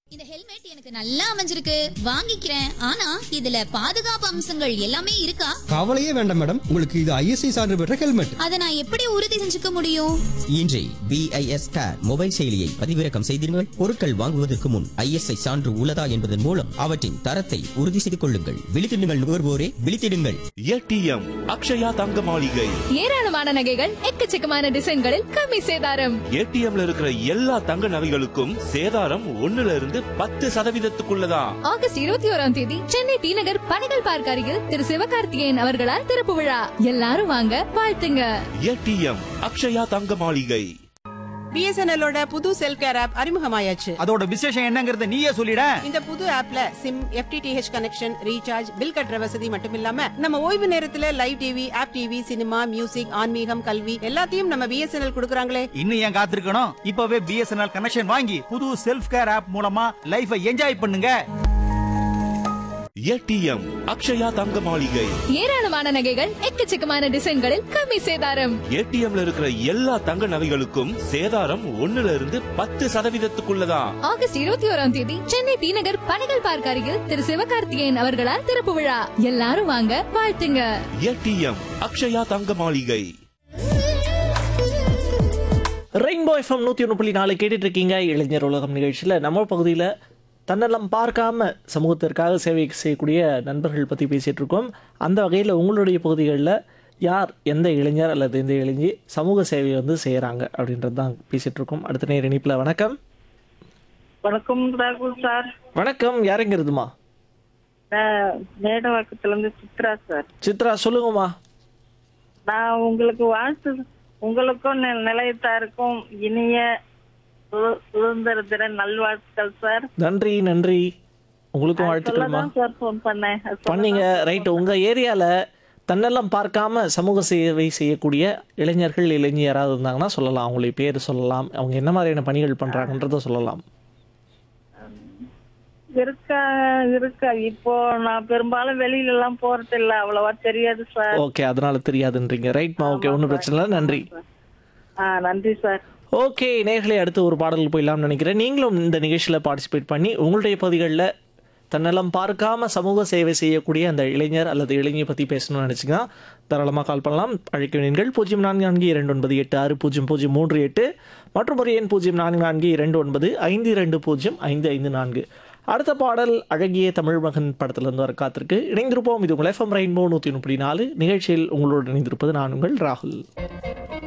இந்த ஹெல்மெட் எனக்கு நல்லா அமைஞ்சிருக்கு வாங்கிக்கிறேன் ஆனா இதுல பாதுகாப்பு அம்சங்கள் எல்லாமே இருக்கா கவலையே வேண்டாம் மேடம் உங்களுக்கு இது ஐஎஸ்ஐ சான்று பெற்ற ஹெல்மெட் அதை நான் எப்படி உறுதி செஞ்சுக்க முடியும் இன்றே பிஐஎஸ் கேர் மொபைல் செயலியை பதிவிறக்கம் செய்தீர்கள் பொருட்கள் வாங்குவதற்கு முன் ஐஎஸ்ஐ சான்று உள்ளதா என்பதன் மூலம் அவற்றின் தரத்தை உறுதி செய்து கொள்ளுங்கள் விழித்திடுங்கள் நுகர்வோரே விழித்திடுங்கள் ஏடிஎம் அக்ஷயா தங்க மாளிகை ஏராளமான நகைகள் எக்கச்சக்கமான டிசைன்களில் கம்மி சேதாரம் ஏடிஎம்ல இருக்கிற எல்லா தங்க நகைகளுக்கும் சேதாரம் ஒண்ணுல இருந்து பத்து சதவீதத்துக்குள்ளதான் ஆகஸ்ட் இருபத்தி ஓராம் தேதி சென்னை டி நகர் பணிகள் பார்க் அருகில் திரு சிவகார்த்திகேயன் அவர்களால் திறப்பு விழா எல்லாரும் வாங்க வாழ்த்துங்க ஏடிஎம் அக்ஷயா தங்க மாளிகை பிஎஸ்என்எல்லோட புது செல்ஃப் கேர் ஆப் அறிமுகமாயாச்சு அதோட விசேஷம் என்னங்கறத நீயே சொல்லிட இந்த புது ஆப்ல SIM FTTH connection recharge bill கட்டுற வசதி மட்டும் இல்லாம நம்ம ஓய்வு நேரத்துல live TV app TV cinema music ஆன்மீகம் கல்வி எல்லாத்தையும் நம்ம பிஎஸ்என்எல் கொடுக்கறாங்களே இன்னும் ஏன் காத்திருக்கணும் இப்பவே பிஎஸ்என்எல் கனெக்ஷன் வாங்கி புது செல்ஃப் கேர் ஆப் மூலமா லைஃபை என்ஜாய் பண்ணுங்க ஏடிஎம் அக்ஷயா தங்க மாளிகை ஏராளமான நகைகள் எக்கச்சக்கமான டிசைன்களில் கம்மி சேதாரம் ஏடிஎம்ல இருக்கிற எல்லா தங்க நகைகளுக்கும் சேதாரம் ஒண்ணுல இருந்து பத்து சதவீதத்துக்குள்ளதான் ஆகஸ்ட் இருபத்தி ஓராம் தேதி சென்னை டி நகர் பணிகள் பார்க் அருகில் திரு சிவகார்த்திகேயன் அவர்களால் திறப்பு விழா எல்லாரும் வாங்க வாழ்த்துங்க ஏடிஎம் அக்ஷயா தங்க மாளிகை ரெயின்போ எஃப்எம் நூற்றி ஒன்று புள்ளி நாலு கேட்டுட்டு இருக்கீங்க இளைஞர் உலகம் நிகழ்ச்சியில் நம்ம பகுதியில் தன்னலம் பார்க்காம சமூகத்திற்காக சேவை செய்யக்கூடிய நண்பர்கள் பற்றி பேசிகிட்டு இருக்கோம் அந்த வகையில் உங்களுடைய பகுதிகளில் யார் எந்த இளைஞர் அல்லது எந்த இளைஞி சமூக சேவை வந்து செய்கிறாங்க அப்படின்றது தான் பேசிகிட்டு இருக்கோம் அடுத்த நேர இணைப்பில் வணக்கம் வணக்கம் ராகுல் சார் வணக்கம் யாருங்கிறதுமா நான் மேடவாக்கத்துல இருந்து சித்ரா சார் சித்ரா சொல்லுங்கம்மா நான் உங்களுக்கு வாழ்த்து உங்களுக்கும் நி- நிலையத்தாருக்கும் இனிய சு- சுதந்திர தின நல்வாழ்த்துக்கள் சார் நன்றி நன்றி உங்களுக்கும் வாழ்த்துக்கள்மா சொல்லதான் சார் ஃபோன் பண்ணேன் அது சொல்ல பண்ணீங்க தான் ரைட் உங்கள் ஏரியாவில் தன்னெல்லாம் பார்க்காம சமூக சேவை செய்யக்கூடிய இளைஞர்கள் இளைஞர் யாராவது இருந்தாங்கன்னா சொல்லலாம் அவங்களுடைய பேர் சொல்லலாம் அவங்க என்ன மாதிரியான பணிகள் பண்ணுறாங்கன்றத சொல்லலாம் இருக்கா இருக்கா இப்போ நான் பெரும்பாலும் வெளியில எல்லாம் போறது இல்ல அவ்வளவா தெரியாது சார் ஓகே அதனால தெரியாதுன்றீங்க ரைட்மா ஓகே ஒன்றும் பிரச்சனை இல்லை நன்றி ஆ நன்றி சார் ஓகே நேர்களை அடுத்து ஒரு பாடல் போயிடலாம்னு நினைக்கிறேன் நீங்களும் இந்த நிகழ்ச்சியில் பார்ட்டிசிபேட் பண்ணி உங்களுடைய பகுதிகளில் தன்னலம் பார்க்காம சமூக சேவை செய்யக்கூடிய அந்த இளைஞர் அல்லது இளைஞரை பற்றி பேசணும்னு நினச்சிங்கன்னா தாராளமாக கால் பண்ணலாம் அழைக்க வேண்டியங்கள் பூஜ்ஜியம் நான்கு நான்கு இரண்டு ஒன்பது எட்டு ஆறு பூஜ்ஜியம் பூஜ்ஜியம் மூன்று எட்டு மற்றும் ஒரு எண் பூஜ்ஜியம் நான்கு நான்கு இரண்டு ஒன்பது ஐந்து இரண்டு பூஜ்ஜியம் ஐந்து ஐந்து நான்கு அடுத்த பாடல் அழகிய தமிழ் மகன் படத்திலிருந்து வர காத்திருக்கு இணைந்திருப்போம் இது உங்கள் எஃப்எம் ரெயின்போ நூற்றி முப்பத்தி நாலு நிகழ்ச்சியில் உங்களோடு இணைந்திருப்பது நான் உங்கள் ராகுல்